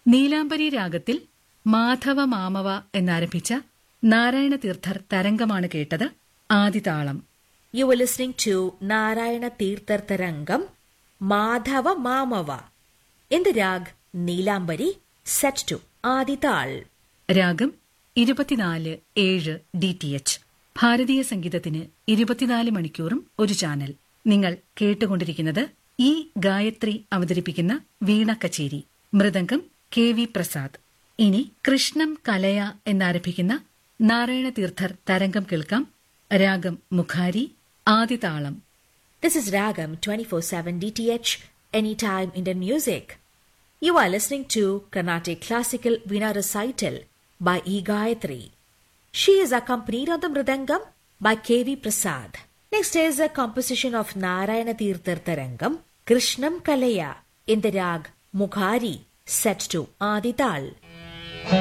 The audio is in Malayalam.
നീലാംബരി രാഗത്തിൽ മാധവ മാമവ എന്നാരംഭിച്ച നാരായണ തീർത്ഥർ തരംഗമാണ് കേട്ടത് ആദിതാളം You were listening to Narayana Tirthar Tarangam, Madhava Mamava, in the rag Neelambari, set to Adital. രാഗം ഇരുപത്തിനാല് ഏഴ് ഡി ടി എച്ച് ഭാരതീയ സംഗീതത്തിന് ഇരുപത്തിനാല് മണിക്കൂറും ഒരു ചാനൽ നിങ്ങൾ കേട്ടുകൊണ്ടിരിക്കുന്നത് ഈ ഗായത്രി അവതരിപ്പിക്കുന്ന വീണ കച്ചേരി മൃദംഗം കെ വി പ്രസാദ് ഇനി കൃഷ്ണം കലയ എന്നാരംഭിക്കുന്ന നാരായണ തീർത്ഥർ തരംഗം കേൾക്കാം രാഗം മുഖാരി ആദിതാളം This is Ragam 24-7 DTH, Anytime Indian Music. You are listening to Carnatic Classical Veena Recital by E. Gayatri. She is accompanied on the Mridangam by K.V. Prasad. Next is a composition of Narayana Tirthar Tarangam, Krishnam Kalaya, in the rag Mukhari, set to Adital.